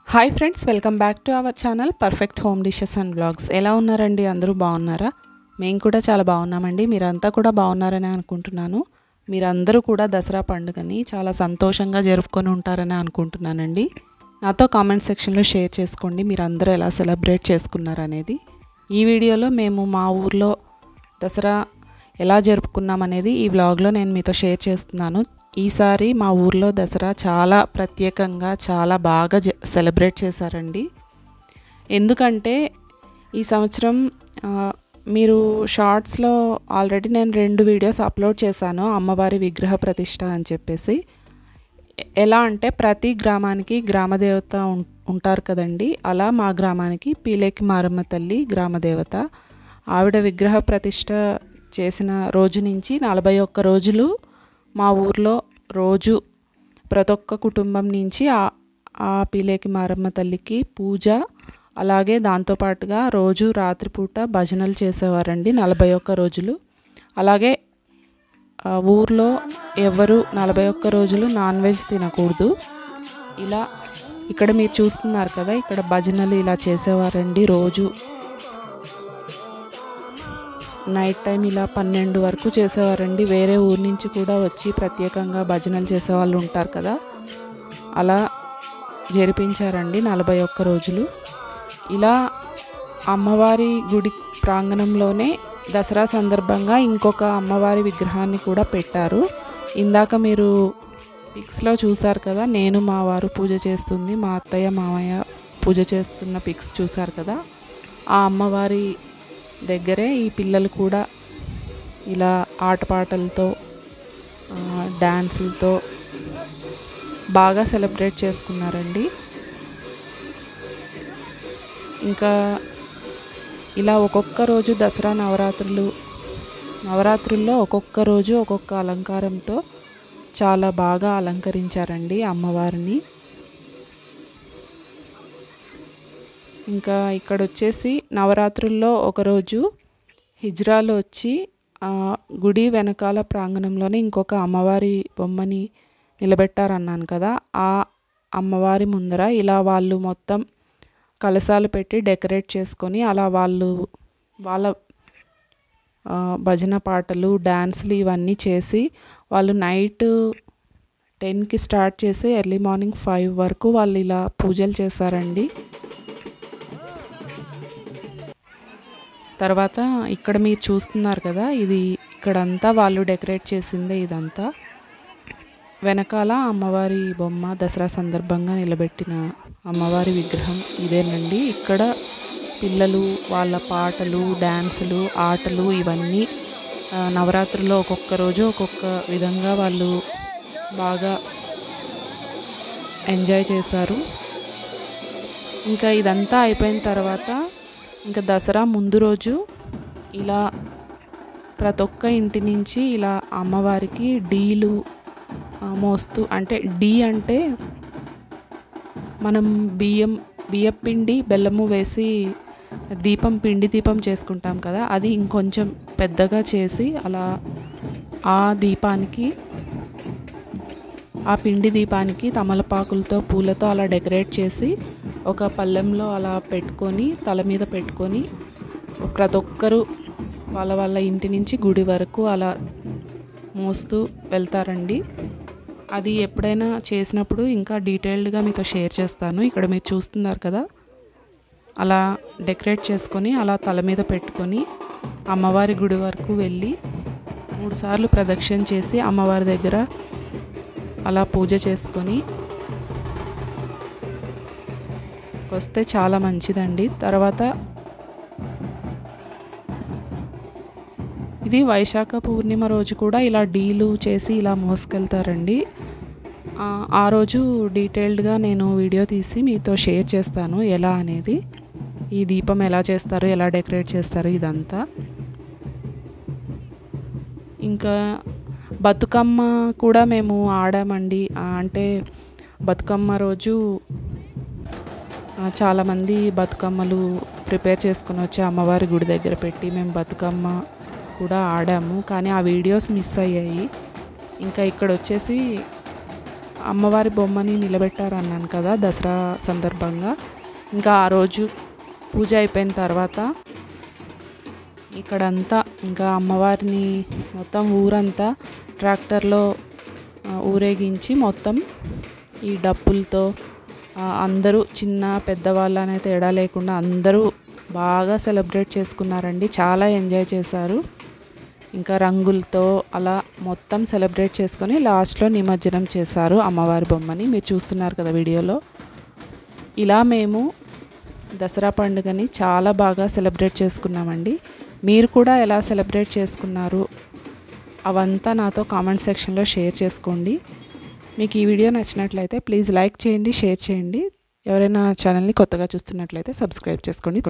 hi friends welcome back to our channel perfect home dishes and blogs ఎలా ఉన్నారండి అందరూ బాగున్నారా మేము కూడా చాలా బాగున్నామండి మీరంతా కూడా బాగున్నారని అనుకుంటున్నాను మీరందరూ కూడా దసరా పండుగని చాలా సంతోషంగా జరుపుకొని ఉంటారని అనుకుంటున్నానండి నాతో కామెంట్ సెక్షన్లో షేర్ చేసుకోండి మీరు అందరూ ఎలా సెలబ్రేట్ చేసుకున్నారనేది ఈ వీడియోలో మేము మా ఊర్లో దసరా ఎలా జరుపుకున్నాం అనేది ఈ వ్లాగ్లో నేను మీతో షేర్ చేస్తున్నాను ఈసారి మా ఊర్లో దసరా చాలా ప్రత్యేకంగా చాలా బాగా జ సెలబ్రేట్ చేశారండి ఎందుకంటే ఈ సంవత్సరం ఆ, మీరు షార్ట్స్లో ఆల్రెడీ నేను రెండు వీడియోస్ అప్లోడ్ చేశాను అమ్మవారి విగ్రహ ప్రతిష్ట అని చెప్పేసి ఎ- ఎలా అంటే ప్రతి గ్రామానికి గ్రామదేవత ఉం- ఉంటారు కదండి అలా మా గ్రామానికి పీలేకి మారమ్మ తల్లి గ్రామదేవత ఆవిడ విగ్రహ ప్రతిష్ట చేసిన రోజు నుంచి నలభై ఒక్క రోజులు మా ఊర్లో రోజు ప్రతి ఒక్క కుటుంబం నుంచి ఆ ఆ పీలేకి మారమ్మ తల్లికి పూజ అలాగే దాంతోపాటుగా రోజు రాత్రిపూట భజనలు చేసేవారండి నలభై ఒక్క రోజులు అలాగే ఆ, ఊర్లో ఎవరు నలభై ఒక్క రోజులు నాన్ వెజ్ తినకూడదు ఇలా ఇక్కడ మీరు చూస్తున్నారు కదా ఇక్కడ భజనలు ఇలా చేసేవారండి రోజు నైట్ టైం ఇలా పన్నెండు వరకు చేసేవారండి వేరే ఊరి నుంచి కూడా వచ్చి ప్రత్యేకంగా భజనలు చేసేవాళ్ళు ఉంటారు కదా అలా జరిపించారండి నలభై ఒక్క రోజులు ఇలా అమ్మవారి గుడి ప్రాంగణంలోనే దసరా సందర్భంగా ఇంకొక అమ్మవారి విగ్రహాన్ని కూడా పెట్టారు ఇందాక మీరు పిక్స్లో చూసారు కదా నేను మా వారు పూజ చేస్తుంది మా అత్తయ్య మామయ్య పూజ చేస్తున్న పిక్స్ చూసారు కదా ఆ అమ్మవారి దగ్గరే ఈ పిల్లలు కూడా ఇలా ఆటపాటలతో ఆ, డాన్సులతో బాగా సెలబ్రేట్ చేసుకున్నారండి ఇంకా ఇలా ఒక్కొక్క రోజు దసరా నవరాత్రులు నవరాత్రుల్లో ఒక్కొక్క రోజు ఒక్కొక్క అలంకారంతో చాలా బాగా అలంకరించారండి అమ్మవారిని ఇంకా ఇక్కడ వచ్చేసి నవరాత్రుల్లో ఒకరోజు హిజ్రాలో వచ్చి ఆ గుడి వెనకాల ప్రాంగణంలోనే ఇంకొక అమ్మవారి బొమ్మని నిలబెట్టారన్నాను కదా ఆ అమ్మవారి ముందర ఇలా వాళ్ళు మొత్తం కలశాలు పెట్టి డెకరేట్ చేసుకొని అలా వాళ్ళు వాళ్ళ ఆ, భజన పాటలు డ్యాన్స్లు ఇవన్నీ చేసి వాళ్ళు నైట్ టెన్కి స్టార్ట్ చేసి ఎర్లీ మార్నింగ్ ఫైవ్ వరకు వాళ్ళు ఇలా పూజలు చేశారండి తర్వాత ఇక్కడ మీరు చూస్తున్నారు కదా ఇది ఇక్కడంతా వాళ్ళు డెకరేట్ చేసిందే ఇదంతా వెనకాల అమ్మవారి బొమ్మ దసరా సందర్భంగా నిలబెట్టిన అమ్మవారి విగ్రహం ఇదేనండి ఇక్కడ పిల్లలు వాళ్ళ పాటలు డ్యాన్సులు ఆటలు ఇవన్నీ ఆ, నవరాత్రుల్లో ఒక్కొక్క రోజు ఒక్కొక్క విధంగా వాళ్ళు బాగా ఎంజాయ్ చేశారు ఇంకా ఇదంతా అయిపోయిన తర్వాత ఇంకా దసరా ముందు రోజు ఇలా ప్రతి ఒక్క ఇంటి నుంచి ఇలా అమ్మవారికి డీలు ఆ, మోస్తూ అంటే డీ అంటే మనం బియ్యం బియ్యం పిండి బెల్లము వేసి దీపం పిండి దీపం చేసుకుంటాం కదా అది ఇంకొంచెం పెద్దగా చేసి అలా ఆ దీపానికి ఆ పిండి దీపానికి తమలపాకులతో పూలతో అలా డెకరేట్ చేసి ఒక పళ్ళెంలో అలా పెట్టుకొని తల మీద పెట్టుకొని ప్రతి ఒక్కరూ వాళ్ళ వాళ్ళ ఇంటి నుంచి గుడి వరకు అలా మోస్తూ వెళ్తారండి అది ఎప్పుడైనా చేసినప్పుడు ఇంకా డీటెయిల్డ్గా మీతో షేర్ చేస్తాను ఇక్కడ మీరు చూస్తున్నారు కదా అలా డెకరేట్ చేసుకొని అలా తల మీద పెట్టుకొని అమ్మవారి గుడి వరకు వెళ్ళి మూడుసార్లు ప్రదక్షిణ చేసి అమ్మవారి దగ్గర అలా పూజ చేసుకొని వస్తే చాలా మంచిదండి తర్వాత ఇది వైశాఖ పూర్ణిమ రోజు కూడా ఇలా డీలు చేసి ఇలా మోసుకెళ్తారండి ఆ, ఆ రోజు డీటెయిల్డ్గా నేను వీడియో తీసి మీతో షేర్ చేస్తాను ఎలా అనేది ఈ దీపం ఎలా చేస్తారు ఎలా డెకరేట్ చేస్తారు ఇదంతా ఇంకా బతుకమ్మ కూడా మేము ఆడామండి ఆ, అంటే బతుకమ్మ రోజు ఆ, చాలామంది బతుకమ్మలు ప్రిపేర్ చేసుకుని వచ్చి అమ్మవారి గుడి దగ్గర పెట్టి మేము బతుకమ్మ కూడా ఆడాము కానీ ఆ వీడియోస్ మిస్ అయ్యాయి ఇంకా ఇక్కడ వచ్చేసి అమ్మవారి బొమ్మని నిలబెట్టారు అన్నాను కదా దసరా సందర్భంగా ఇంకా ఆ రోజు పూజ అయిపోయిన తర్వాత ఇక్కడంతా ఇంకా అమ్మవారిని మొత్తం ఊరంతా ట్రాక్టర్లో ఆ, ఊరేగించి మొత్తం ఈ డప్పులతో ఆ, అందరూ చిన్న పెద్దవాళ్ళు అనే తేడా లేకుండా అందరూ బాగా సెలబ్రేట్ చేసుకున్నారండి చాలా ఎంజాయ్ చేశారు ఇంకా రంగులతో అలా మొత్తం సెలబ్రేట్ చేసుకొని లాస్ట్లో నిమజ్జనం చేశారు అమ్మవారి బొమ్మని మీరు చూస్తున్నారు కదా వీడియోలో ఇలా మేము దసరా పండుగని చాలా బాగా సెలబ్రేట్ చేసుకున్నామండి మీరు కూడా ఎలా సెలబ్రేట్ చేసుకున్నారు అవంతా నాతో కామెంట్ సెక్షన్లో షేర్ చేసుకోండి మీకు ఈ వీడియో నచ్చినట్లయితే ప్లీజ్ లైక్ చేయండి షేర్ చేయండి ఎవరైనా నా ఛానల్ని కొత్తగా చూస్తున్నట్లయితే సబ్స్క్రైబ్ చేసుకోండి